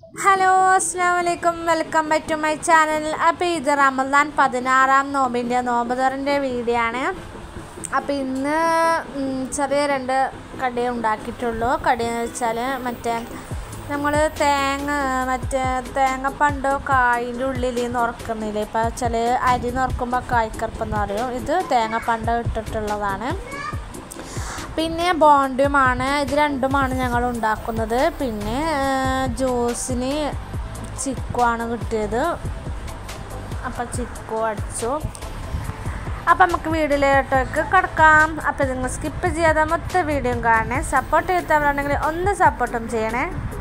hello അസ്സാം വലൈക്കും welcome back to my channel അപ്പോൾ ഇത് റമദാൻ പതിനാറാം നോമ്പിൻ്റെ നോമ്പ് തുറൻ്റെ വീഡിയോ ആണ് അപ്പോൾ ഇന്ന് ഉം, ചെറിയ രണ്ട് കടി ഉണ്ടാക്കിയിട്ടുള്ളൂ കടി എന്ന് വെച്ചാൽ മറ്റേ നമ്മൾ തേങ്ങ മറ്റേ തേങ്ങപ്പണ്ടോ കായിൻ്റെ ഉള്ളിൽ നുറക്കുന്നില്ലേ ഇപ്പോൾ ചില അരി നുറക്കുമ്പോൾ കായ്ക്കറുപ്പെന്ന് പറയും ഇത് തേങ്ങപ്പണ്ടോ ഇട്ടിട്ടുള്ളതാണ് പിന്നെ ബോണ്ടുമാണ് ഇത് രണ്ടുമാണ് ഞങ്ങൾ ഉണ്ടാക്കുന്നത് പിന്നെ ജ്യൂസിന് ചിക്കുവാണ് കിട്ടിയത് അപ്പം ചിക്കു അടിച്ചു അപ്പം നമുക്ക് വീഡിയോയിലോട്ടേക്ക് കിടക്കാം അപ്പം നിങ്ങൾ സ്കിപ്പ് ചെയ്യാതെ മൊത്തം വീഡിയോയും കാണണേ സപ്പോർട്ട് ചെയ്തവരുണ്ടെങ്കിൽ ഒന്ന് സപ്പോർട്ടും ചെയ്യണേ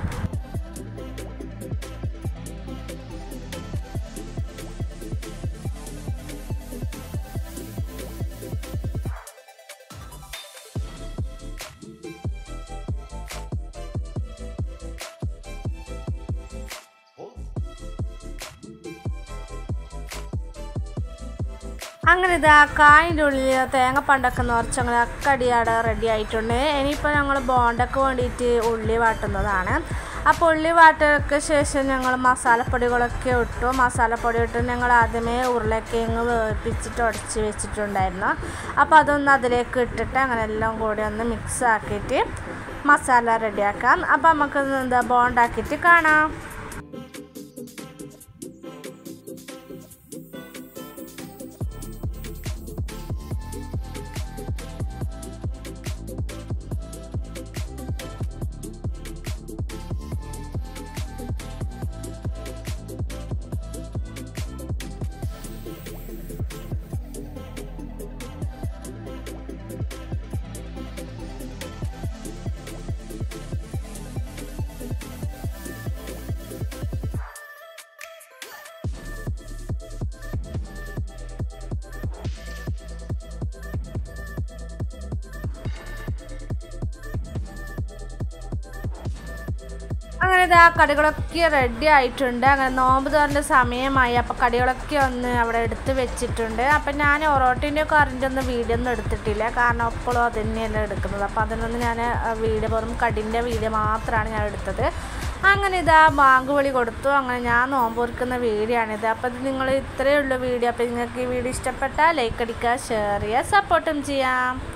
അങ്ങനെ ഇതാ കായിൻ്റെ ഉള്ളിൽ തേങ്ങപ്പണ്ടൊക്കെ നിറച്ച് അങ്ങനെ അക്കടിയാടെ റെഡി ആയിട്ടുണ്ട് ഇനിയിപ്പോൾ ഞങ്ങൾ ബോണ്ടൊക്കെ വേണ്ടിയിട്ട് ഉള്ളി വാട്ടുന്നതാണ് അപ്പോൾ ഉള്ളി വാട്ടൊക്കെ ശേഷം ഞങ്ങൾ മസാലപ്പൊടികളൊക്കെ ഇട്ടു മസാലപ്പൊടി ഇട്ട് ഞങ്ങൾ ആദ്യമേ ഉരുളക്കിഴങ്ങ് വേവിപ്പിച്ചിട്ട് ഉടച്ച് വെച്ചിട്ടുണ്ടായിരുന്നു അപ്പോൾ അതൊന്ന് അതിലേക്ക് ഇട്ടിട്ട് അങ്ങനെ എല്ലാം കൂടി ഒന്ന് മിക്സ് ആക്കിയിട്ട് മസാല റെഡിയാക്കാം അപ്പോൾ നമുക്ക് എന്താ ബോണ്ടാക്കിയിട്ട് കാണാം അങ്ങനെ ഇതാ കടികളൊക്കെ റെഡി ആയിട്ടുണ്ട് അങ്ങനെ നോമ്പ് തുറൻ്റെ സമയമായി അപ്പോൾ കടികളൊക്കെ ഒന്ന് അവിടെ എടുത്ത് വെച്ചിട്ടുണ്ട് അപ്പം ഞാൻ ഒറോട്ടിൻ്റെ കറിൻ്റെ ഒന്നും വീഡിയോ ഒന്നും എടുത്തിട്ടില്ല കാരണം എപ്പോഴും അത് തന്നെയല്ല എടുക്കുന്നത് അപ്പോൾ അതിനൊന്നും ഞാൻ വീഡിയോ വെറും കടിൻ്റെ വീഡിയോ മാത്രമാണ് ഞാൻ എടുത്തത് അങ്ങനെ ഇതാ ബാങ്ക് വിളി കൊടുത്തു അങ്ങനെ ഞാൻ നോമ്പ് ഒരുക്കുന്ന വീഡിയോ ആണിത് അപ്പോൾ ഇത് നിങ്ങൾ ഇത്രയേ ഉള്ളൂ വീഡിയോ അപ്പോൾ നിങ്ങൾക്ക് ഈ വീഡിയോ ഇഷ്ടപ്പെട്ടാൽ ലൈക്ക് അടിക്കുക ഷെയർ ചെയ്യുക സപ്പോർട്ടും ചെയ്യാം